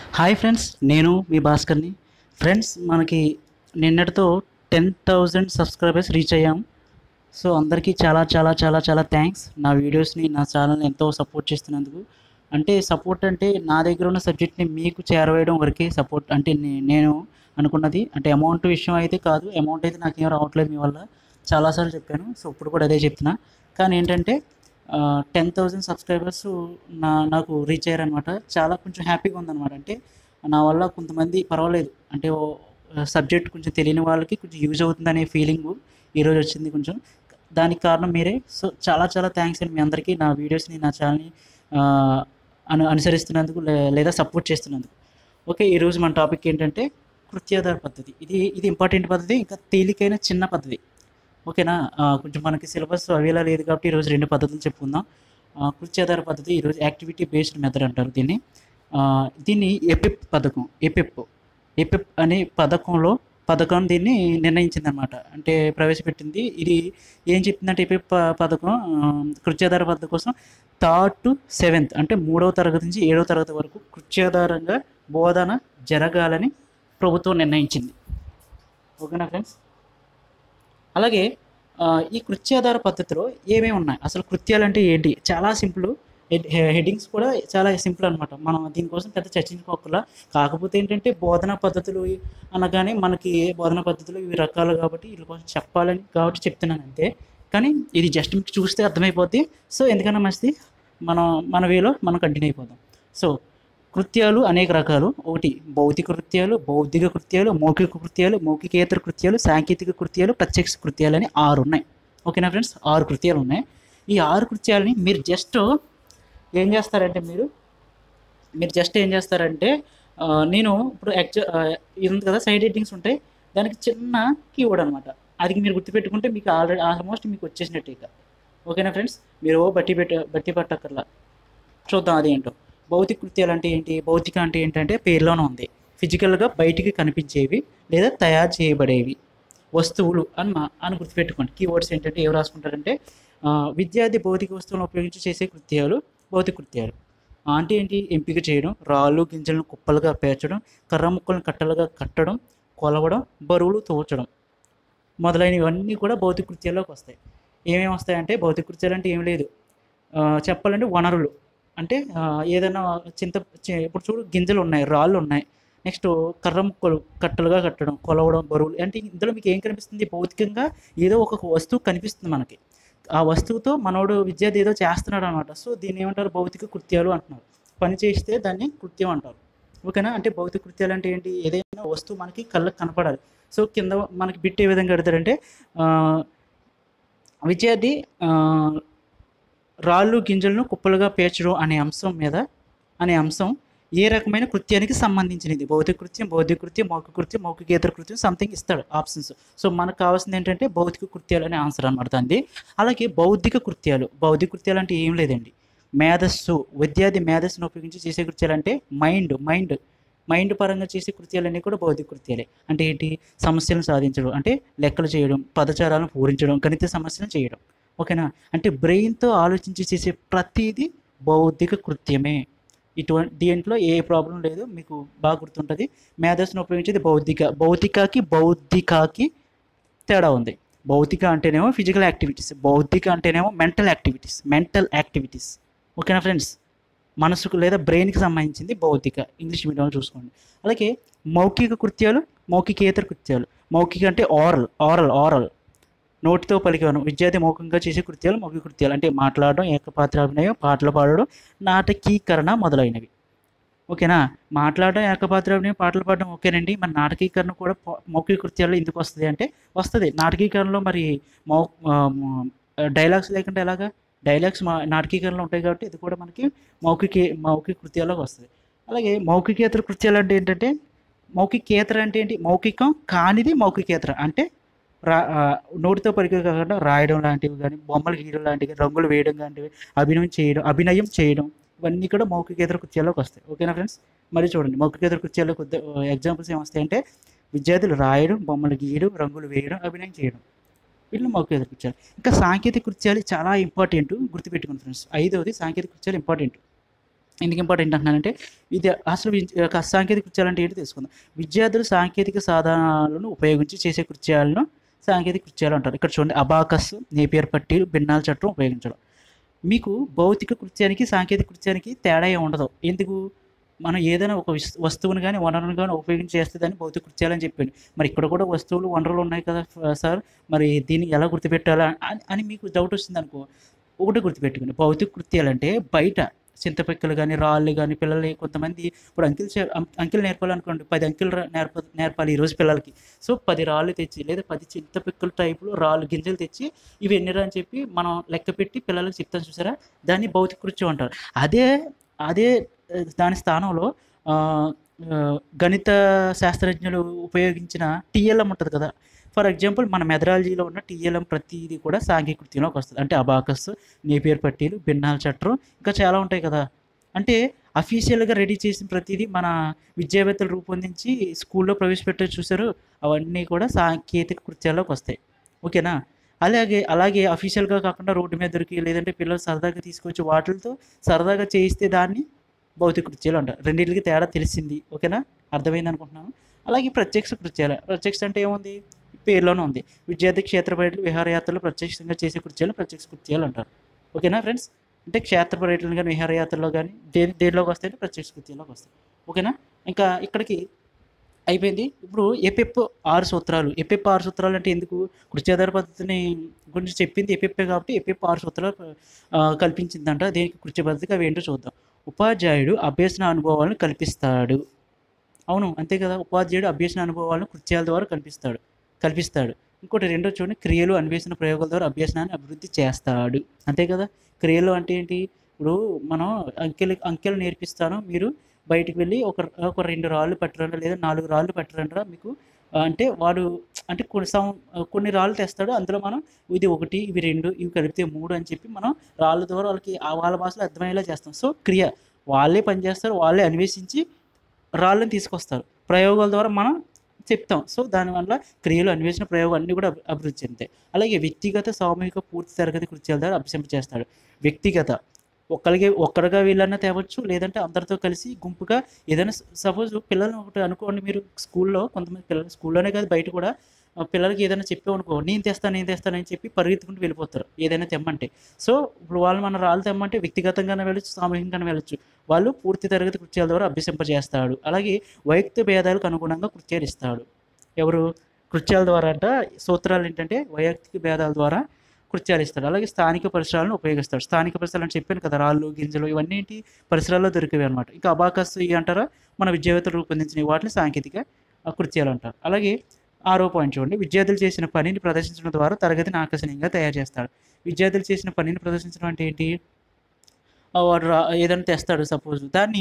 hi friends నేను మీ భాస్కర్ని friends మనకి నిన్నటితో టెన్ థౌజండ్ సబ్స్క్రైబర్స్ రీచ్ అయ్యాం సో అందరికీ చాలా చాలా చాలా చాలా థ్యాంక్స్ నా వీడియోస్ని నా ఛానల్ని ఎంతో సపోర్ట్ చేస్తున్నందుకు అంటే సపోర్ట్ అంటే నా దగ్గర ఉన్న సబ్జెక్ట్ని మీకు చేరవేయడం వరకే సపోర్ట్ అంటే నే- నేను అనుకున్నది అంటే అమౌంట్ విషయం అయితే కాదు అమౌంట్ అయితే నాకేం రావట్లేదు మీ వల్ల చాలాసార్లు చెప్పాను సో ఇప్పుడు కూడా అదే చెప్తున్నా కానీ ఏంటంటే టెన్ థౌజండ్ సబ్స్క్రైబర్స్ నా నాకు రీచ్ అయ్యారనమాట చాలా కొంచెం హ్యాపీగా ఉందన్నమాట అంటే నా వల్ల కొంతమంది పర్వాలేదు అంటే సబ్జెక్ట్ కొంచెం తెలియని వాళ్ళకి కొంచెం యూజ్ అవుతుందనే ఫీలింగ్ ఈరోజు వచ్చింది కొంచెం దానికి కారణం మీరే సో చాలా చాలా థ్యాంక్స్ అండి మీ అందరికీ నా వీడియోస్ని నా ఛానల్ని అను అనుసరిస్తున్నందుకు లే- లేదా సపోర్ట్ చేస్తున్నందుకు ఓకే ఈరోజు మన టాపిక్ ఏంటంటే కృత్యాధార పద్ధతి ఇది ఇది ఇంపార్టెంట్ పద్ధతి ఇంకా తేలికైన చిన్న పద్ధతి ఓకేనా ఆ, కొంచెం మనకి సిలబస్ అవేలా లేదు కాబట్టి ఈరోజు రెండు పద్ధతులు చెప్పుకుందాం ఆ, కృత్యాధార పద్ధతి ఈరోజు యాక్టివిటీ బేస్డ్ మెథడ్ అంటారు దీన్ని ఆ, దీన్ని ఎపిప్ పథకం ఎపిప్ ఎపిప్ అనే పథకంలో పథకం దీన్ని నిర్ణయించిందనమాట అంటే ప్రవేశపెట్టింది ఇది ఏం చెప్తుందంటే ఎపిప్ ప- పథకం ఆ, కృత్యాధార పద్ధతి కోసం థర్డ్ టు సెవెంత్ అంటే మూడవ తరగతి నుంచి ఏడవ తరగతి వరకు కృత్యాధారంగా బోధన జరగాలని ప్రభుత్వం నిర్ణయించింది ఓకేనా ఫ్రెండ్స్ అలాగే ఆ, ఈ కృత్యాధార పద్ధతిలో ఏమేమి ఉన్నాయి అసలు కృత్యాలు అంటే ఏంటి చాలా సింపుల్ హెడ్డింగ్స్ కూడా చాలా సింపుల్ అనమాట మనం దీనికోసం పెద్ద చర్చించుకోకలా కాకపోతే ఏంటంటే బోధనా పద్ధతులు అనగానే మనకి బోధనా పద్ధతులు ఇవి రకాలు కాబట్టి వీళ్ళ కోసం చెప్పాలని కాబట్టి చెప్తున్నాను అంతే కానీ ఇది జస్ట్ మీకు చూస్తే అర్థమైపోద్ది సో ఎందుకన్నా మంచిది మనం మన వేలో మనం కంటిన్యూ అయిపోదాం సో కృత్యాలు అనేక రకాలు ఒకటి భౌతిక కృత్యాలు బౌద్ధిక కృత్యాలు మౌఖిక కృత్యాలు మౌఖికేతర కృత్యాలు సాంకేతిక కృత్యాలు ప్రత్యక్ష కృత్యాలు అని ఆరు ఉన్నాయి ఓకేనా ఫ్రెండ్స్ ఆరు కృత్యాలు ఉన్నాయి ఈ ఆరు కృత్యాలని మీరు జస్ట్ ఏం చేస్తారంటే మీరు మీరు జస్ట్ ఏం చేస్తారంటే ఆ, నేను ఇప్పుడు ఎగ్జా ఆ, ఇది ఉంది కదా సైడ్ ఎడ్డింగ్స్ ఉంటాయి దానికి చిన్న కీవర్డ్ అనమాట అది మీరు గుర్తుపెట్టుకుంటే మీకు ఆల్రెడీ ఆల్మోస్ట్ మీకు వచ్చేసినట్టు ఇక ఓకేనా ఫ్రెండ్స్ మీరు బట్టి పెట్ట బట్టి పట్టక్కర్లా చూద్దాం అదేంటో భౌతిక కృత్యాలు అంటే ఏంటి భౌతిక అంటే ఏంటంటే పేరులోనే ఉంది ఫిజికల్గా బయటికి కనిపించేవి లేదా తయారు చేయబడేవి వస్తువులు అని మా అని గుర్తుపెట్టుకోండి కీవర్డ్స్ ఏంటంటే ఏవి రాసుకుంటారంటే ఆ, విద్యార్థి భౌతిక వస్తువులను ఉపయోగించి చేసే కృత్యాలు భౌతిక కృత్యాలు ఆ, అంటే ఏంటి ఎంపిక చేయడం రాళ్ళు గింజలను కుప్పలుగా పేర్చడం కర్ర ముక్కలను కట్టలుగా కట్టడం కొలవడం బరువులు తోచడం మొదలైనవన్నీ కూడా భౌతిక కృత్యాల్లోకి వస్తాయి ఏమేమి వస్తాయంటే భౌతిక కృత్యాలు అంటే ఏం లేదు ఆ, చెప్పాలంటే వనరులు అంటే ఆ, ఏదైనా చింత చి- ఇప్పుడు చూడు గింజలు ఉన్నాయి రాళ్ళు ఉన్నాయి నెక్స్ట్ కర్ర ముక్కలు కట్టలుగా కట్టడం కొలవడం బరువులు అంటే ఇందులో మీకు ఏం కనిపిస్తుంది భౌతికంగా ఏదో ఒక వస్తువు కనిపిస్తుంది మనకి ఆ వస్తువుతో మనోడు విద్యార్థి ఏదో చేస్తున్నాడు అనమాట సో దీన్ని ఏమంటారు భౌతిక కృత్యాలు అంటున్నారు పని చేస్తే దాన్ని కృత్యం అంటారు ఓకేనా అంటే భౌతిక కృత్యాలు అంటే ఏంటి ఏదైనా వస్తువు మనకి కళ్ళకి కనపడాలి సో కింద మనకి బిట్ ఏ విధంగా పెడతారంటే ఆ, విద్యార్థి ఆ, రాళ్ళు గింజలను కుప్పలుగా పేర్చడం అనే అంశం మీద అనే అంశం ఏ రకమైన కృత్యానికి సంబంధించినది భౌతిక కృత్యం భౌతిక కృత్యం మౌఖిక కృత్యం మౌఖికేతర కృత్యం సంథింగ్ ఇస్తాడు ఆప్షన్స్ సో మనకు కావాల్సింది ఏంటంటే భౌతిక కృత్యాలు అనే ఆన్సర్ అనమాట దాన్ని అలాగే బౌద్ధిక కృత్యాలు బౌద్ధిక కృత్యాలు అంటే ఏం లేదండి మేధస్సు విద్యార్థి మేధస్సును ఉపయోగించి చేసే కృత్యాలు అంటే మైండ్ మైండ్ మైండ్ పరంగా చేసే కృత్యాలన్నీ కూడా భౌతిక కృత్యాలే అంటే ఏంటి సమస్యలను సాధించడం అంటే లెక్కలు చేయడం పదచారాలను పూరించడం గణిత సమస్యలను చేయడం ఓకేనా అంటే బ్రెయిన్తో ఆలోచించి చేసే ప్రతిదీ బౌద్ధిక కృత్యమే ఇటువంటి దీంట్లో ఏ ప్రాబ్లం లేదు మీకు బాగా గుర్తుంటుంది మేధస్సును ఉపయోగించేది బౌద్ధిక భౌతికకి బౌద్ధికాకి తేడా ఉంది భౌతిక అంటేనేమో ఫిజికల్ యాక్టివిటీస్ బౌద్ధిక అంటేనేమో మెంటల్ యాక్టివిటీస్ మెంటల్ యాక్టివిటీస్ ఓకేనా ఫ్రెండ్స్ మనసుకు లేదా బ్రెయిన్కి సంబంధించింది భౌతిక ఇంగ్లీష్ మీడియంలో చూసుకోండి అలాగే మౌఖిక కృత్యాలు మౌఖికేతర కృత్యాలు మౌఖిక అంటే ఆరల్ ఆరల్ ఆరల్ నోటితో పలికేవను విద్యార్థి మౌఖికంగా చేసే కృత్యాలు మౌఖిక కృత్యాలు అంటే మాట్లాడడం ఏకపాత్రాభినయం పాటలు పాడడం నాటకీకరణ మొదలైనవి ఓకేనా మాట్లాడడం ఏకపాత్రాభినయం పాటలు పాడడం ఓకేనండి మరి నాటకీకరణ కూడా ప- మౌఖిక కృత్యాల్లో ఎందుకు వస్తుంది అంటే వస్తుంది నాటకీకరణలో మరి మౌ డైలాగ్స్ లేకుండా ఎలాగా డైలాగ్స్ మా నాటకీకరణలో ఉంటాయి కాబట్టి ఇది కూడా మనకి మౌఖిక మౌఖిక కృత్యాల్లోకి వస్తుంది అలాగే మౌఖికేతర కృత్యాలు అంటే ఏంటంటే మౌఖికేతర అంటే ఏంటి మౌఖికం కానిది మౌఖికేతర అంటే రా ఆ, నోటితో పలికే కాకుండా రాయడం లాంటివి కానీ బొమ్మలు గీయడం లాంటివి రంగులు వేయడం లాంటివి అభినయం చేయడం అభినయం చేయడం ఇవన్నీ కూడా మౌఖికేతర కృత్యాల్లోకి వస్తాయి ఓకేనా ఫ్రెండ్స్ మరి చూడండి మౌఖికేతర కృత్యాల్లో కొద్ది ఎగ్జాంపుల్స్ ఏమొస్తాయంటే విద్యార్థులు రాయడం బొమ్మలు గీయడం రంగులు వేయడం అభినయం చేయడం వీళ్ళు మౌఖికేతర కృత్యాలు ఇంకా సాంకేతిక కృత్యాలు చాలా ఇంపార్టెంట్ గుర్తుపెట్టుకోండి ఫ్రెండ్స్ ఐదవది సాంకేతిక కృత్యాలు ఇంపార్టెంట్ ఎందుకు ఇంపార్టెంట్ అంటున్నానంటే ఇది అసలు వి- ఒక సాంకేతిక కృత్యాలు అంటే ఏంటి తెలుసుకుందాం విద్యార్థులు సాంకేతిక సాధనాలను ఉపయోగించి చేసే కృత్యాలను సాంకేతిక కృత్యాలు అంటారు ఇక్కడ చూడండి అబాకస్ నేపియర్ పట్టీలు భిన్నాల చట్టం ఉపయోగించడం మీకు భౌతిక కృత్యానికి సాంకేతిక కృత్యానికి తేడా ఏమి ఉండదు ఎందుకు మనం ఏదైనా ఒక విస్- వస్తువుని కానీ వనరుని కానీ ఉపయోగించి చేస్తే దాన్ని భౌతిక కృత్యాలు అని చెప్పాను మరి ఇక్కడ కూడా వస్తువులు వనరులు ఉన్నాయి కదా ఫ- సార్ మరి దీన్ని ఎలా గుర్తుపెట్టాలా అని అని మీకు డౌట్ వస్తుంది అనుకో ఒకటి గుర్తుపెట్టుకోండి భౌతిక కృత్యాలు అంటే బయట చింతపిక్కలు కానీ రాళ్ళు కానీ పిల్లలు కొంతమంది ఇప్పుడు అంకిల్ చే- అం- అంకిల్ నేర్పాలనుకోండి పది అంకిల్ రా- నేర్ప నేర్పాలి ఈరోజు పిల్లలకి సో పది రాళ్ళు తెచ్చి లేదా పది చింతపిక్కల టైపులో రాళ్ళు గింజలు తెచ్చి ఇవి ఎన్నిరా అని చెప్పి మనం లెక్క పెట్టి పిల్లలకి చెప్తాం చూసారా దాన్ని భౌతిక కృత్యం అంటారు అదే అదే ఆ, దాని స్థానంలో ఆ, ఆ, గణిత శాస్త్రజ్ఞులు ఉపయోగించిన టీఎల్ఎం ఉంటుంది కదా ఫర్ ఎగ్జాంపుల్ మన మెథడాలజీలో ఉన్న టీఎల్ఎం ప్రతిదీ కూడా సాంఘిక కృత్యంలోకి వస్తుంది అంటే అబాకస్ నేపియర్ పట్టీలు భిన్నాల చట్టం ఇంకా చాలా ఉంటాయి కదా అంటే అఫీషియల్గా రెడీ చేసిన ప్రతిదీ మన విద్యావేత్తలు రూపొందించి స్కూల్లో ప్రవేశపెట్టే చూసారు అవన్నీ కూడా సాంకేతిక కృత్యాల్లోకి వస్తాయి ఓకేనా అలాగే అలాగే అఫీషియల్గా కాకుండా రోడ్డు మీద దొరికి లేదంటే పిల్లలు సరదాగా తీసుకొచ్చి వాటితో సరదాగా చేయిస్తే దాన్ని భౌతిక కృత్యాలు అంటారు రెండింటికి తేడా తెలిసింది ఓకేనా అర్థమైంది అనుకుంటున్నాను అలాగే ప్రత్యక్ష కృత్యాలు ప్రత్యక్ష అంటే ఏముంది పేరులోనే ఉంది విద్యార్థి క్షేత్ర పర్యటనలు విహారయాత్రలు ప్రత్యక్షంగా చేసే కృత్యాలు ప్రత్యక్ష కృత్యాలు అంటారు ఓకేనా ఫ్రెండ్స్ అంటే క్షేత్ర పర్యటనలు కానీ విహారయాత్రలో కానీ దేని దేనిలోకి వస్తాయంటే ప్రత్యక్ష కృత్యాల్లోకి వస్తాయి ఓకేనా ఇంకా ఇక్కడికి అయిపోయింది ఇప్పుడు ఎపెప్ ఆరు సూత్రాలు ఎపెప్ ఆరు సూత్రాలు అంటే ఎందుకు కృత్యాధార పద్ధతిని గురించి చెప్పింది ఎపెప్పే కాబట్టి ఎపెప్ ఆరు సూత్రాలు ఆ, కల్పించిందంట దేనికి కృత్య పద్ధతికి అవి ఏంటో చూద్దాం ఉపాధ్యాయుడు అభ్యసన అనుభవాలను కల్పిస్తాడు అవును అంతే కదా ఉపాధ్యాయుడు అభ్యసన అనుభవాలను కృత్యాల ద్వారా కల్పిస్తాడు కల్పిస్తాడు ఇంకోటి రెండో చూడండి క్రియలు అన్వేషణ ప్రయోగాల ద్వారా అభ్యసనాన్ని అభివృద్ధి చేస్తాడు అంతే కదా క్రియలు అంటే ఏంటి ఇప్పుడు మనం అంకెలు అంకెలు నేర్పిస్తాను మీరు బయటికి వెళ్ళి ఒక ఒక రెండు రాళ్ళు పట్టరండి లేదా నాలుగు రాళ్ళు పట్టరండి మీకు ఆ, అంటే వాడు అంటే కొన్ని సం కొన్ని రాళ్ళు తెస్తాడు అందులో మనం ఇది ఒకటి ఇవి రెండు ఇవి కలిపితే మూడు అని చెప్పి మనం రాళ్ళ ద్వారా వాళ్ళకి ఆ వాళ్ళ భాషలో అర్థమయ్యేలా చేస్తాం సో క్రియ వాళ్ళే పనిచేస్తారు వాళ్ళే అన్వేషించి రాళ్ళని తీసుకొస్తారు ప్రయోగాల ద్వారా మనం చెప్తాం సో దానివల్ల క్రియలు అన్వేషణ ప్రయోగం అన్నీ కూడా అభి- అభివృద్ధి చెందుతాయి అలాగే వ్యక్తిగత సామూహిక పూర్తి తరగతి కృత్యాల ద్వారా అభ్యసింప చేస్తాడు వ్యక్తిగత ఒక్కరికి ఒక్కరిగా వీళ్ళన్నా తేవచ్చు లేదంటే అందరితో కలిసి గుంపుగా ఏదైనా సపోజ్ పిల్లలు ఒకటి అనుకోండి మీరు స్కూల్లో కొంతమంది పిల్లలు స్కూల్లోనే కాదు బయట కూడా ఆ, పిల్లలకి ఏదైనా చెప్పామనుకో నేను తెస్తాను నేను తెస్తాను అని చెప్పి పరిగెత్తుకుంటూ వెళ్ళిపోతారు ఏదైనా తెమ్మంటే సో ఇప్పుడు వాళ్ళు మన రాళ్ళు తెమ్మంటే వ్యక్తిగతంగానే వెళ్ళొచ్చు సామూహికంగానే వెళ్ళొచ్చు వాళ్ళు పూర్తి తరగతి కృత్యాల ద్వారా అభ్యసింపజేస్తాడు అలాగే వైయక్తిక భేదాలకు అనుగుణంగా కృత్యాలు ఇస్తాడు ఎవరు కృత్యాల ద్వారా అంట సూత్రాలు ఏంటంటే వైయక్తిక భేదాల ద్వారా కృత్యాలు ఇస్తాడు అలాగే స్థానిక పరిసరాలను ఉపయోగిస్తాడు స్థానిక పరిసరాలు అని చెప్పాను కదా రాళ్ళు గింజలు ఇవన్నీ ఏంటి పరిసరాల్లో దొరికేవి అనమాట ఇంకా అబాకస్ ఇవి అంటారా మన విద్యావేత్తలు రూపొందించిన వాటిని సాంకేతిక ఆ, కృత్యాలు అంటారు అలాగే ఆరో పాయింట్ చూడండి విద్యార్థులు చేసిన పనిని ప్రదర్శించడం ద్వారా తరగతిని ఆకర్షణీయంగా తయారు చేస్తాడు విద్యార్థులు చేసిన పనిని ప్రదర్శించడం అంటే ఏంటి ఆ, వాడు రా ఏదైనా తెస్తాడు సపోజ్ దాన్ని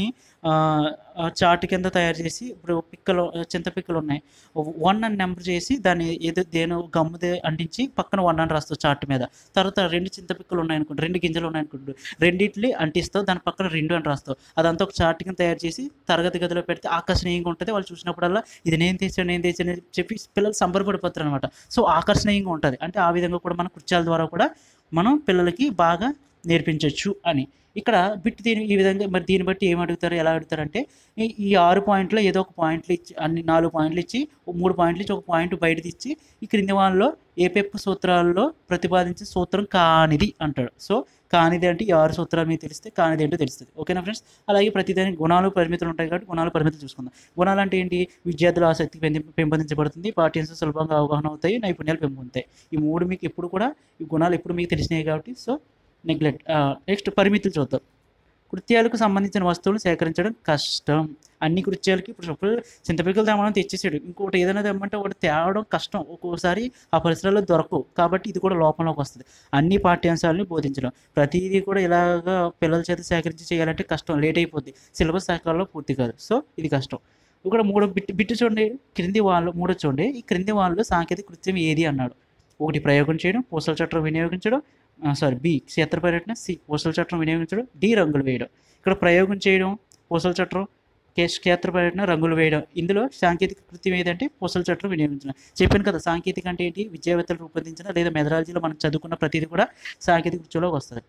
చార్ట్ కింద తయారు చేసి ఇప్పుడు పిక్కలు చింత పిక్కలు ఉన్నాయి వన్ అని నెంబర్ చేసి దాన్ని ఏదో దేని గమ్ముదే అంటించి పక్కన వన్ అని రాస్తావు చార్ట్ మీద తర్వాత రెండు చింత పిక్కలు ఉన్నాయి అనుకోండి రెండు గింజలు ఉన్నాయి అనుకోండి రెండిట్లి అంటిస్తావు దాని పక్కన రెండు అని రాస్తావు అదంతా ఒక చార్ట్ కింద తయారు చేసి తరగతి గదిలో పెడితే ఆకర్షణీయంగా ఉంటుంది వాళ్ళు చూసినప్పుడల్లా ఇది నేను తెచ్చాను నేను తెచ్చాను అని చెప్పి పిల్లలు సంబరపడిపోతారు అనమాట సో ఆకర్షణీయంగా ఉంటుంది అంటే ఆ విధంగా కూడా మన కృత్యాల ద్వారా కూడా మనం పిల్లలకి బాగా నేర్పించవచ్చు అని ఇక్కడ బిట్ దీని ఈ విధంగా మరి దీన్ని బట్టి ఏం అడుగుతారు ఎలా అడుగుతారు అంటే ఈ- ఈ ఆరు పాయింట్లో ఏదో ఒక పాయింట్లు ఇచ్చి అన్ని నాలుగు పాయింట్లు ఇచ్చి ఓ మూడు పాయింట్లు ఇచ్చి ఒక పాయింట్ బయట ఇచ్చి ఈ క్రింది వాళ్ళలో ఏ పెప్పు సూత్రాల్లో ప్రతిపాదించే సూత్రం కానిది అంటాడు సో కానిది అంటే ఈ ఆరు సూత్రాలు మీకు తెలిస్తే కానిది ఏంటో తెలుస్తుంది ఓకేనా ఫ్రెండ్స్ అలాగే ప్రతిదానికి గుణాలు పరిమితులు ఉంటాయి కాబట్టి గుణాలు పరిమితులు చూసుకుందాం గుణాలు అంటే ఏంటి విద్యార్థుల ఆసక్తి పెంది పెంపొందించబడుతుంది పాఠ్యాంశాలు సులభంగా అవగాహన అవుతాయి నైపుణ్యాలు పెంపొందుతాయి ఈ మూడు మీకు ఎప్పుడు కూడా ఈ గుణాలు ఎప్పుడు మీకు తెలిసినాయి కాబట్టి సో నెగ్లెక్ట్ నెక్స్ట్ పరిమితులు చూద్దాం కృత్యాలకు సంబంధించిన వస్తువులు సేకరించడం కష్టం అన్ని కృత్యాలకి ఇప్పుడు సపోజ్ చింతపిక్కలు తెమ్మని తెచ్చేసాడు ఇంకోటి ఏదైనా తెమ్మంటే ఒకటి తేవడం కష్టం ఒక్కోసారి ఆ పరిసరాల్లో దొరకవు కాబట్టి ఇది కూడా లోపంలోకి వస్తుంది అన్ని పాఠ్యాంశాలని బోధించడం ప్రతిదీ కూడా ఇలాగా పిల్లల చేత సేకరించి చేయాలంటే కష్టం లేట్ అయిపోద్ది సిలబస్ సకాలంలో పూర్తి కాదు సో ఇది కష్టం ఇక్కడ మూడో బిట్ బిట్టు చూడండి క్రింది వాళ్ళు మూడో చూడండి ఈ క్రింది వాళ్ళు సాంకేతిక కృత్యం ఏది అన్నాడు ఒకటి ప్రయోగం చేయడం పూసల చట్టం వినియోగించడం సారీ బి క్షేత్ర పర్యటన సి పూసల చట్టం వినియోగించడం డి రంగులు వేయడం ఇక్కడ ప్రయోగం చేయడం పూసల చట్టం కే- క్షేత్ర పర్యటన రంగులు వేయడం ఇందులో సాంకేతిక కృత్యం ఏదంటే పూసల చట్టం వినియోగించడం చెప్పాను కదా సాంకేతిక అంటే ఏంటి విద్యావేత్తలు రూపొందించిన లేదా మెథడాలజీలో మనం చదువుకున్న ప్రతిదీ కూడా సాంకేతిక కృత్యంలోకి వస్తుంది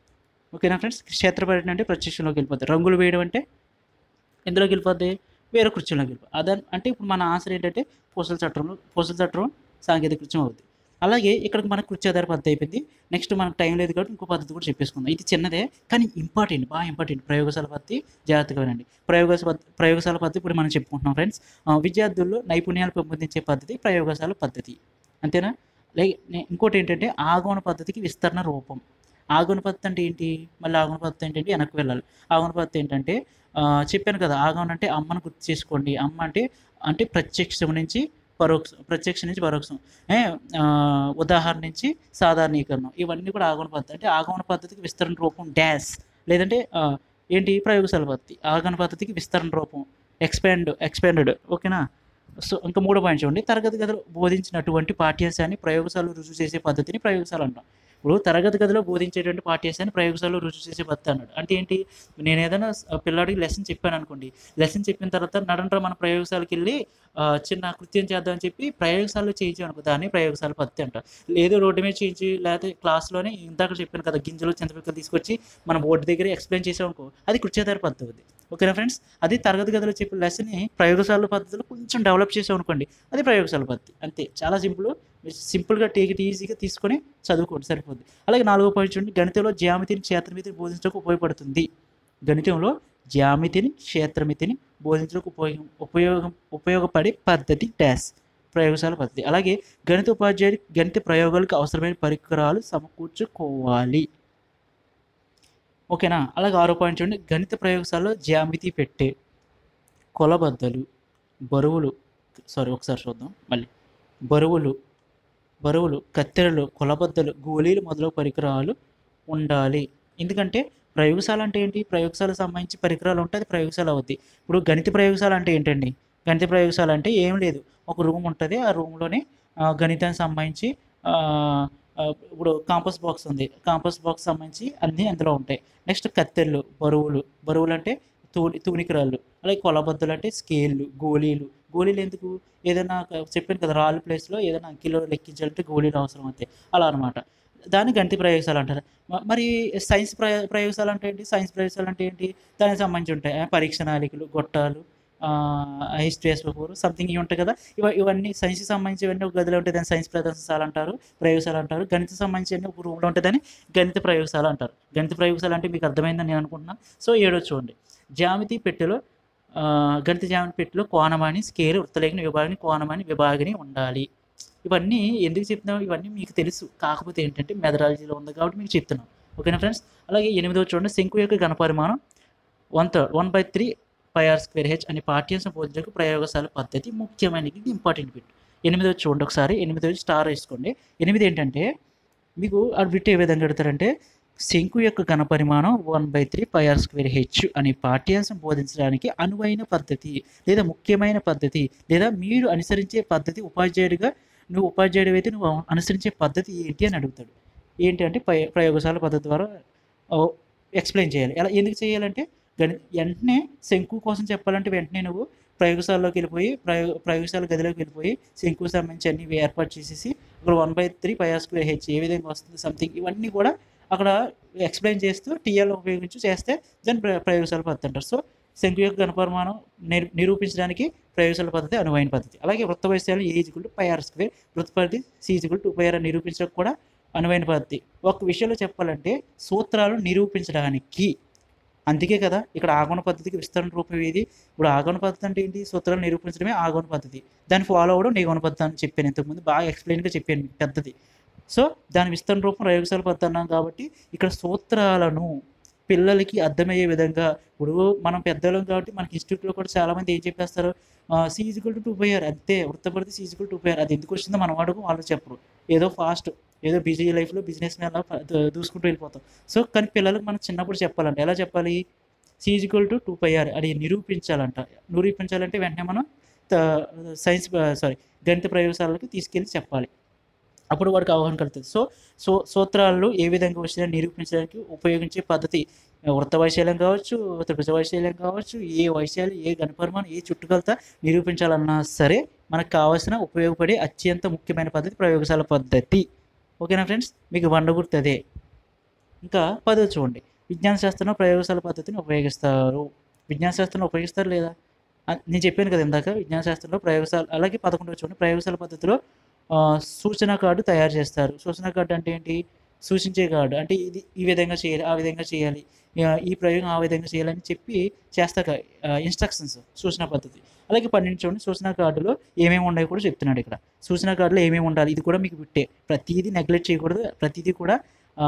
ఓకేనా ఫ్రెండ్స్ క్షేత్ర పర్యటన అంటే ప్రత్యక్షంలోకి వెళ్ళిపోద్ది రంగులు వేయడం అంటే ఎందులోకి వెళ్ళిపోద్ది వేరే కుర్చీలోకి వెళ్ళిపోద్ది అదే అంటే ఇప్పుడు మన ఆన్సర్ ఏంటంటే పూసల చట్టంలో పూసల చట్టం సాంకేతిక కృత్యం అవుద్ది అలాగే ఇక్కడికి మనకు కృత్య ఆధార పద్ధతి అయిపోయింది నెక్స్ట్ మనకు టైం లేదు కాబట్టి ఇంకో పద్ధతి కూడా చెప్పేసుకుందాం ఇది చిన్నదే కానీ ఇంపార్టెంట్ బాగా ఇంపార్టెంట్ ప్రయోగశాల పద్ధతి జాగ్రత్తగా వినండి ప్రయోగశాల పద్ధతి ప్రయోగశాల పద్ధతి ఇప్పుడు మనం చెప్పుకుంటున్నాం ఫ్రెండ్స్ విద్యార్థుల్లో నైపుణ్యాలు పెంపొందించే పద్ధతి ప్రయోగశాల పద్ధతి అంతేనా లైక్ నే- ఇంకోటి ఏంటంటే ఆగమన పద్ధతికి విస్తరణ రూపం ఆగమన పద్ధతి అంటే ఏంటి మళ్ళీ ఆగమన పద్ధతి ఏంటంటే వెనక్కి వెళ్ళాలి ఆగమన పద్ధతి ఏంటంటే ఆ, చెప్పాను కదా ఆగమనం అంటే అమ్మను గుర్తు చేసుకోండి అమ్మ అంటే అంటే ప్రత్యక్షం నుంచి పరోక్ష ప్రత్యక్షం నుంచి పరోక్షం ఏ, ఆ, ఉదాహరణ నుంచి సాధారణీకరణం ఇవన్నీ కూడా ఆగమన పద్ధతి అంటే ఆగమన పద్ధతికి విస్తరణ రూపం డాష్ లేదంటే ఆ, ఏంటి ప్రయోగశాల పద్ధతి ఆగమన పద్ధతికి విస్తరణ రూపం ఎక్స్పాండ్ ఎక్స్పాండెడ్ ఓకేనా సో ఇంకా మూడో పాయింట్ చూడండి తరగతి గదిలో బోధించినటువంటి పాఠ్యాంశాన్ని ప్రయోగశాలలో రుజువు చేసే పద్ధతిని ప్రయోగశాల అంటాం ఇప్పుడు తరగతి గదిలో బోధించేటువంటి పాఠ్యాంశాన్ని ప్రయోగశాలలో రుజువు చేసే పద్ధతి అన్నాడు అంటే ఏంటి నేను ఏదైనా స- పిల్లాడికి లెసన్ చెప్పాను అనుకోండి లెసన్ చెప్పిన తర్వాత నడంరా మన ప్రయోగశాలకి వెళ్ళి ఆ, చిన్న కృత్యం చేద్దామని చెప్పి ప్రయోగశాలలో చేయించాం అనుకో దాన్ని ప్రయోగశాల పద్ధతి అంట లేదు రోడ్డు మీద చేయించి లేకపోతే క్లాస్లోనే ఇందాక చెప్పాను కదా గింజలు చింతపిక్కలు తీసుకొచ్చి మన బోర్డు దగ్గర ఎక్స్ప్లెయిన్ చేసాం అనుకో అది కృత్యాధార పద్ధతి అవుద్ది ఓకేనా ఫ్రెండ్స్ అది తరగతి గదిలో చెప్పిన లెసన్ని ప్రయోగశాల పద్ధతిలో కొంచెం డెవలప్ చేసాం అనుకోండి అది ప్రయోగశాల పద్ధతి అంతే చాలా సింపుల్ మీరు సింపుల్గా టేక్ ఇట్ ఈజీగా తీసుకొని చదువుకోండి సరిపోద్ది అలాగే నాలుగో పాయింట్ చూడండి గణితంలో జ్యామితిని క్షేత్రమితిని బోధించడానికి ఉపయోగపడుతుంది గణితంలో జ్యామితిని క్షేత్రమితిని బోధించడానికి ఉపయోగం ఉపయోగం ఉపయోగపడే పద్ధతి డాష్ ప్రయోగశాల పద్ధతి అలాగే గణిత ఉపాధ్యాయుడి గణిత ప్రయోగాలకు అవసరమైన పరికరాలు సమకూర్చుకోవాలి ఓకేనా అలాగే ఆరో పాయింట్ చూడండి గణిత ప్రయోగశాలలో జ్యామితి పెట్టే కొలబద్దలు బరువులు సారీ ఒకసారి చూద్దాం మళ్ళీ బరువులు బరువులు కత్తెరలు కొలబద్దలు గోళీలు మొదలగు పరికరాలు ఉండాలి ఎందుకంటే ప్రయోగశాల అంటే ఏంటి ప్రయోగశాలకు సంబంధించి పరికరాలు ఉంటే అది ప్రయోగశాల అవుద్ది ఇప్పుడు గణిత ప్రయోగశాల అంటే ఏంటండి గణిత ప్రయోగశాల అంటే ఏం లేదు ఒక రూమ్ ఉంటుంది ఆ రూమ్లోనే గణితానికి సంబంధించి ఆ, ఆ, ఇప్పుడు కాంపస్ బాక్స్ ఉంది కాంపస్ బాక్స్ సంబంధించి అన్నీ అందులో ఉంటాయి నెక్స్ట్ కత్తెర్లు బరువులు బరువులు అంటే తూని తూనికరాళ్ళు అలాగే కొలబద్దలు అంటే స్కేళ్ళు గోళీలు గోళీలు ఎందుకు ఏదైనా ఒక- చెప్పాను కదా రాళ్ళ ప్లేస్లో ఏదైనా కిలో లెక్కించాలంటే గోళీలు అవసరం అవుతాయి అలా అనమాట దాన్ని గణిత ప్రయోగశాల అంటారు మ- మరి సైన్స్ ప్రయో ప్రయోగశాల అంటే ఏంటి సైన్స్ ప్రయోగశాల అంటే ఏంటి దానికి సంబంధించి ఉంటాయి ఆ, పరీక్ష నాళికలు గొట్టాలు హిస్టరీ ఫోర్ సంథింగ్ ఇవి ఉంటాయి కదా ఇవ ఇవన్నీ సైన్స్కి సంబంధించి ఇవన్నీ ఒక గదిలో ఉంటే దాన్ని సైన్స్ ప్రదర్శనశాల అంటారు ప్రయోగశాల అంటారు గణిత సంబంధించి అన్ని ఒక రూమ్లో ఉంటుందని గణిత ప్రయోగశాల అంటారు గణిత ప్రయోగశాల అంటే మీకు అర్థమైందని నేను అనుకుంటున్నాను సో ఏడో చూడండి జామితి పెట్టెలో ఆ, గణిత జామితి పెట్టెలో కోణమాని స్కేల్ వృత్తలేఖని విభాగిని కోణమాని విభాగిని ఉండాలి ఇవన్నీ ఎందుకు చెప్తున్నాం ఇవన్నీ మీకు తెలుసు కాకపోతే ఏంటంటే మెథడాలజీలో ఉంది కాబట్టి మీకు చెప్తున్నాం ఓకేనా ఫ్రెండ్స్ అలాగే ఎనిమిదవ చూడండి శంకు యొక్క ఘనపరిమాణం one third one by three pi r square h అనే పాఠ్యాంశం బోధించడానికి ప్రయోగశాల పద్ధతి ముఖ్యమైనది ఇది ఇంపార్టెంట్ బిట్ ఎనిమిదవ చూడండి ఒకసారి ఎనిమిదవ స్టార్ వేసుకోండి ఎనిమిది ఏంటంటే మీకు ఆ బిట్ ఏ విధంగా పెడతారంటే శంకు యొక్క ఘనపరిమాణం one by three pi r square h అనే పాఠ్యాంశం బోధించడానికి అనువైన పద్ధతి లేదా ముఖ్యమైన పద్ధతి లేదా మీరు అనుసరించే పద్ధతి ఉపాధ్యాయుడిగా నువ్వు ఉపాధ్యాయుడు అయితే నువ్వు అనుసరించే పద్ధతి ఏంటి అని అడుగుతాడు ఏంటి అంటే ప్రయ ప్రయోగశాల పద్ధతి ద్వారా ఎక్స్ప్లెయిన్ చేయాలి ఎలా ఎందుకు చేయాలంటే గణి వెంటనే శంకు కోసం చెప్పాలంటే వెంటనే నువ్వు ప్రయోగశాలలోకి వెళ్ళిపోయి ప్రయోగ ప్రయోగశాల గదిలోకి వెళ్ళిపోయి శంకు సంబంధించి అన్ని ఏర్పాటు చేసేసి ఇక్కడ one by three pi square h ఏ విధంగా వస్తుంది సంథింగ్ ఇవన్నీ కూడా అక్కడ ఎక్స్ప్లెయిన్ చేస్తూ టీఎల్ ఉపయోగించి చేస్తే దాన్ని ప్ర- ప్రయోగశాల పద్ధతి అంటారు సో శంకు యొక్క ఘనపరిమాణం నిర్- నిరూపించడానికి ప్రయోగశాల పద్ధతి అనువైన పద్ధతి అలాగే వృత్త వైశాల్యం A equal to pi r square వృత్త పరిధి C equal to pi r నిరూపించడానికి కూడా అనువైన పద్ధతి ఒక విషయంలో చెప్పాలంటే సూత్రాలు నిరూపించడానికి అందుకే కదా ఇక్కడ ఆగమన పద్ధతికి విస్తరణ రూపం ఏది ఇప్పుడు ఆగమన పద్ధతి అంటే ఏంటి సూత్రాలు నిరూపించడమే ఆగమన పద్ధతి దాన్ని ఫాలో అవ్వడం నిగమన పద్ధతి అని చెప్పాను ఇంతకుముందు బాగా ఎక్స్ప్లెయిన్గా చెప్పాను మీకు పెద్దది సో దాని విస్తరణ రూపం ప్రయోగశాల పద్ధతి అన్నాం కాబట్టి ఇక్కడ సూత్రాలను పిల్లలకి అర్థమయ్యే విధంగా ఇప్పుడు మనం పెద్దలం కాబట్టి మనకి ఇన్స్టిట్యూట్లో కూడా చాలామంది ఏం చెప్పేస్తారు C is equal to two by r అంతే వృత్తపడితే సీజికల్ టూ బై ఆర్ అది ఎందుకు వచ్చిందో మనం అడుగు వాళ్ళు చెప్పరు ఏదో ఫాస్ట్ ఏదో బిజీ లైఫ్లో బిజినెస్ మీద దూసుకుంటూ వెళ్ళిపోతాం సో కానీ పిల్లలకు మనం చిన్నప్పుడు చెప్పాలంటే ఎలా చెప్పాలి C is equal to two pi r అది నిరూపించాలంట నిరూపించాలంటే వెంటనే మనం త- సైన్స్ సారీ గణిత ప్రయోగశాలకి తీసుకెళ్ళి చెప్పాలి అప్పుడు వాడికి అవగాహన కలుగుతుంది సో సో సూత్రాలు ఏ విధంగా వచ్చినాయో నిరూపించడానికి ఉపయోగించే పద్ధతి వృత్త వైశాల్యం కావచ్చు త్రిభుజ వైశాల్యం కావచ్చు ఏ వైశాల్యం ఏ ఘనపరిమాణం ఏ చుట్టుకొలత నిరూపించాలన్నా సరే మనకు కావాల్సిన ఉపయోగపడే అత్యంత ముఖ్యమైన పద్ధతి ప్రయోగశాల పద్ధతి ఓకేనా ఫ్రెండ్స్ మీకు వండ గుర్తు అదే ఇంకా పదో చూడండి విజ్ఞాన శాస్త్రంలో ప్రయోగశాల పద్ధతిని ఉపయోగిస్తారు విజ్ఞాన శాస్త్రంలో ఉపయోగిస్తారు లేదా ఆ, నేను చెప్పాను కదా ఇందాక విజ్ఞాన శాస్త్రంలో ప్రయోగశాల అలాగే పదకొండవ చూడండి ప్రయోగశాల పద్ధతిలో ఆ, సూచన కార్డు తయారు చేస్తారు సూచన కార్డు అంటే ఏంటి సూచించే కార్డు అంటే ఇది ఈ విధంగా చేయాలి ఆ విధంగా చేయాలి ఆ, ఈ ప్రయోగం ఆ విధంగా చేయాలని చెప్పి చేస్తాక ఇన్స్ట్రక్షన్స్ సూచన పద్ధతి అలాగే పన్నెండు చూడండి సూచన కార్డులో ఏమేమి ఉన్నాయో కూడా చెప్తున్నాడు ఇక్కడ సూచన కార్డులో ఏమేమి ఉండాలి ఇది కూడా మీకు బిట్టే ప్రతిదీ నెగ్లెక్ట్ చేయకూడదు ప్రతిదీ కూడా ఆ,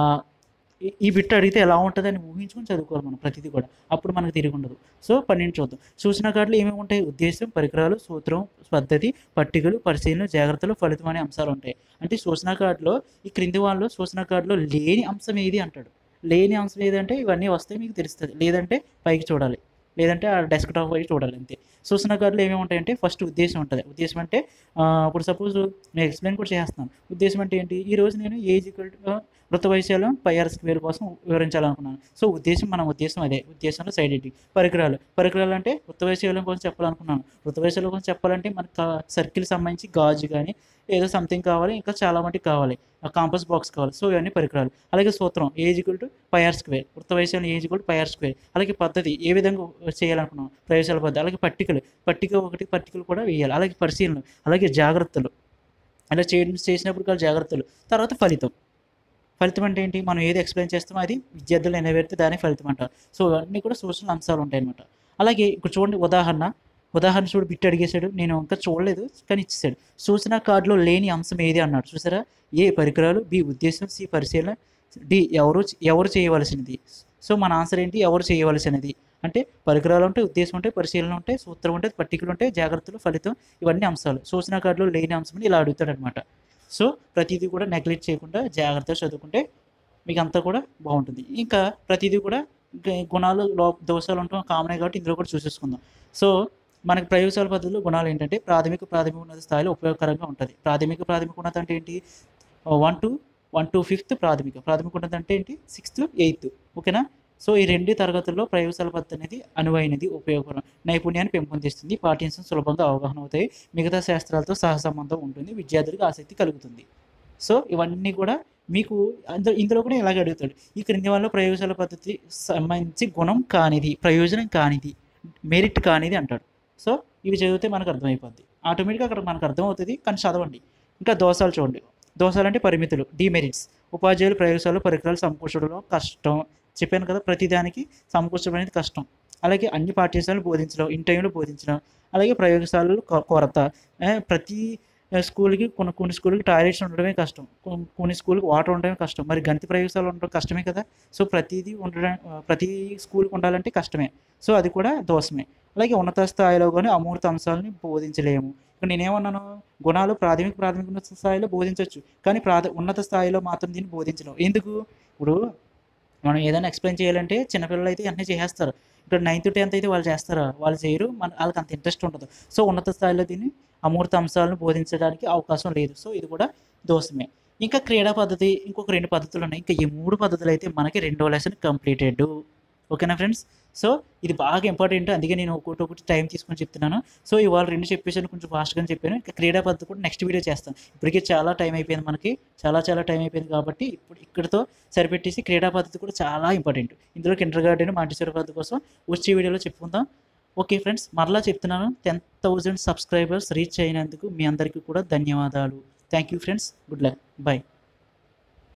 ఈ- ఈ బిట్ అడిగితే ఎలా ఉంటుంది అని ఊహించుకొని చదువుకోవాలి మనం ప్రతిదీ కూడా అప్పుడు మనకు తిరిగి ఉండదు సో పన్నెండు చూద్దాం సూచన కార్డులు ఏమేమి ఉంటాయి ఉద్దేశం పరికరాలు సూత్రం పద్ధతి పట్టికలు పరిశీలన జాగ్రత్తలు ఫలితం అనే అంశాలు ఉంటాయి అంటే సూచన కార్డులో ఈ క్రింది వాళ్ళు సూచన కార్డులో లేని అంశం ఏది అంటాడు లేని అంశం ఏదంటే ఇవన్నీ వస్తే మీకు తెలుస్తుంది లేదంటే పైకి చూడాలి లేదంటే ఆ డెస్క్ టాప్ పైకి చూడాలి అంతే సూచన కార్డులు ఏమేమి ఉంటాయంటే ఫస్ట్ ఉద్దేశం ఉంటుంది ఉద్దేశం అంటే ఆ, ఇప్పుడు సపోజ్ నేను ఎక్స్ప్లెయిన్ కూడా చేస్తున్నాను ఉద్దేశం అంటే ఏంటి ఈ రోజు నేను ఏజ్ ఈక్వల్ వృత్త వైశాల్యం పై ఆర్ స్క్వేర్ కోసం వివరించాలనుకున్నాను సో ఉద్దేశం మన ఉద్దేశం అదే ఉద్దేశంలో సైడ్ ఎడిటింగ్ పరికరాలు పరికరాలు అంటే వృత్త వైశాల్యం కోసం చెప్పాలనుకున్నాను వృత్త వైశాల్యం కోసం చెప్పాలంటే మనకు సర్కిల్ సంబంధించి గాజు కానీ ఏదో సంథింగ్ కావాలి ఇంకా చాలా మటుకు కావాలి కాంపస్ బాక్స్ కావాలి సో ఇవన్నీ పరికరాలు అలాగే సూత్రం A is equal to pi r square వృత్త వైశాల్యం A is equal to pi r square అలాగే పద్ధతి ఏ విధంగా చేయాలనుకున్నాం ప్రవేశాల పద్ధతి అలాగే పట్టికలు పట్టిక ఒకటి పట్టికలు కూడా వేయాలి అలాగే పరిశీలన అలాగే జాగ్రత్తలు అలా చేయడం చేసినప్పుడు కాదు జాగ్రత్తలు తర్వాత ఫలితం ఫలితం అంటే ఏంటి మనం ఏది ఎక్స్ప్లెయిన్ చేస్తామో అది విద్యార్థులు నెరవేరితే దాని ఫలితం అంటారు సో అన్నీ కూడా సూచనల అంశాలు ఉంటాయి అనమాట అలాగే ఇక్కడ చూడండి ఉదాహరణ ఉదాహరణ చూడు బిట్ అడిగేశాడు నేను ఇంకా చూడలేదు కానీ ఇచ్చేసాడు సూచన కార్డులో లేని అంశం ఏది అన్నాడు చూసారా ఏ పరికరాలు బి ఉద్దేశం సి పరిశీలన డి ఎవరు ఎవరు చేయవలసినది సో మన ఆన్సర్ ఏంటి ఎవరు చేయవలసినది అంటే పరికరాలు ఉంటాయి ఉద్దేశం ఉంటాయి పరిశీలన ఉంటాయి సూత్రం ఉంటాయి పట్టికలు ఉంటాయి జాగ్రత్తలు ఫలితం ఇవన్నీ అంశాలు సూచన కార్డులో లేని అంశం అని ఇలా అడుగుతాడు అనమాట సో ప్రతిదీ కూడా నెగ్లెక్ట్ చేయకుండా జాగ్రత్తగా చదువుకుంటే మీకు అంతా కూడా బాగుంటుంది ఇంకా ప్రతిదీ కూడా గ- గుణాలు లో దోషాలు ఉంటాం కామనే కాబట్టి ఇందులో కూడా చూసేసుకుందాం సో మనకి ప్రయోగశాల పద్ధతిలో గుణాలు ఏంటంటే ప్రాథమిక ప్రాథమిక ఉన్నత స్థాయిలో ఉపయోగకరంగా ఉంటుంది ప్రాథమిక ప్రాథమిక ఉన్నత అంటే ఏంటి one two one two fifth ప్రాథమిక ప్రాథమిక ఉన్నత అంటే ఏంటి సిక్స్త్ ఎయిత్ ఓకేనా సో ఈ రెండు తరగతుల్లో ప్రయోగశాల పద్ధతి అనేది అనువైనది ఉపయోగకరం నైపుణ్యాన్ని పెంపొందిస్తుంది పాఠ్యాంశం సులభంగా అవగాహన అవుతాయి మిగతా శాస్త్రాలతో సహసంబంధం ఉంటుంది విద్యార్థులకు ఆసక్తి కలుగుతుంది సో ఇవన్నీ కూడా మీకు అందులో ఇందులో కూడా ఇలాగే అడుగుతాడు ఈ క్రింది వల్ల ప్రయోగశాల పద్ధతి సంబంధించి గుణం కానిది ప్రయోజనం కానిది మెరిట్ కానిది అంటాడు సో ఇవి చదివితే మనకు అర్థమైపోద్ది ఆటోమేటిక్గా అక్కడ మనకు అర్థమవుతుంది కానీ చదవండి ఇంకా దోషాలు చూడండి దోషాలు అంటే పరిమితులు డిమెరిట్స్ ఉపాధ్యాయులు ప్రయోగశాలలో పరికరాలు సమకూర్చడంలో కష్టం చెప్పాను కదా ప్రతిదానికి సమకూర్చడం అనేది కష్టం అలాగే అన్ని పాఠ్యాంశాలు బోధించడం ఇన్ టైంలో బోధించడం అలాగే ప్రయోగశాలలు కొ- కొరత ఏ, ప్రతి స్కూల్కి కొన్ని కొన్ని స్కూల్కి టాయిలెట్స్ ఉండడమే కష్టం కొన్- కొన్ని స్కూల్కి వాటర్ ఉండడమే కష్టం మరి గణిత ప్రయోగశాల ఉండడం కష్టమే కదా సో ప్రతిదీ ఉండడం ఆ, ప్రతి స్కూల్కి ఉండాలంటే కష్టమే సో అది కూడా దోషమే అలాగే ఉన్నత స్థాయిలో కానీ అమూర్త అంశాలని బోధించలేము ఇక్కడ నేనేమన్నాను గుణాలు ప్రాథమిక ప్రాథమిక ఉన్నత స్థాయిలో బోధించవచ్చు కానీ ప్రాథ ఉన్నత స్థాయిలో మాత్రం దీన్ని బోధించలేము ఎందుకు ఇప్పుడు మనం ఏదైనా ఎక్స్ప్లెయిన్ చేయాలంటే చిన్నపిల్లలు అయితే అన్నీ చేసేస్తారు ఇక్కడ నైన్త్ టెన్త్ అయితే వాళ్ళు చేస్తారా వాళ్ళు చేయరు మన వాళ్ళకి అంత ఇంట్రెస్ట్ ఉండదు సో ఉన్నత స్థాయిలో దీన్ని అమూర్త అంశాలను బోధించడానికి అవకాశం లేదు సో ఇది కూడా దోషమే ఇంకా క్రీడా పద్ధతి ఇంకొక రెండు పద్ధతులు ఉన్నాయి ఇంకా ఈ మూడు పద్ధతులు అయితే మనకి రెండో లెసన్ కంప్లీటెడ్ ఓకేనా ఫ్రెండ్స్ సో ఇది బాగా ఇంపార్టెంట్ అందుకే నేను ఒకటి ఒకటి టైం తీసుకొని చెప్తున్నాను సో ఇవాళ రెండు చెప్పేసాను కొంచెం ఫాస్ట్గా చెప్పాను ఇంకా క్రీడా పద్ధతి కూడా నెక్స్ట్ వీడియో చేస్తాను ఇప్పటికే చాలా టైం అయిపోయింది మనకి చాలా చాలా టైం అయిపోయింది కాబట్టి ఇప్పుడు ఇక్కడితో సరిపెట్టేసి క్రీడా పద్ధతి కూడా చాలా ఇంపార్టెంట్ ఇందులో కిండర్ గార్డెన్ మాంటిసోరి పద్ధతి కోసం వచ్చే వీడియోలో చెప్పుకుందాం ఓకే ఫ్రెండ్స్ మరలా చెప్తున్నాను టెన్ థౌజండ్ సబ్స్క్రైబర్స్ రీచ్ అయినందుకు మీ అందరికీ కూడా ధన్యవాదాలు thank you friends good luck bye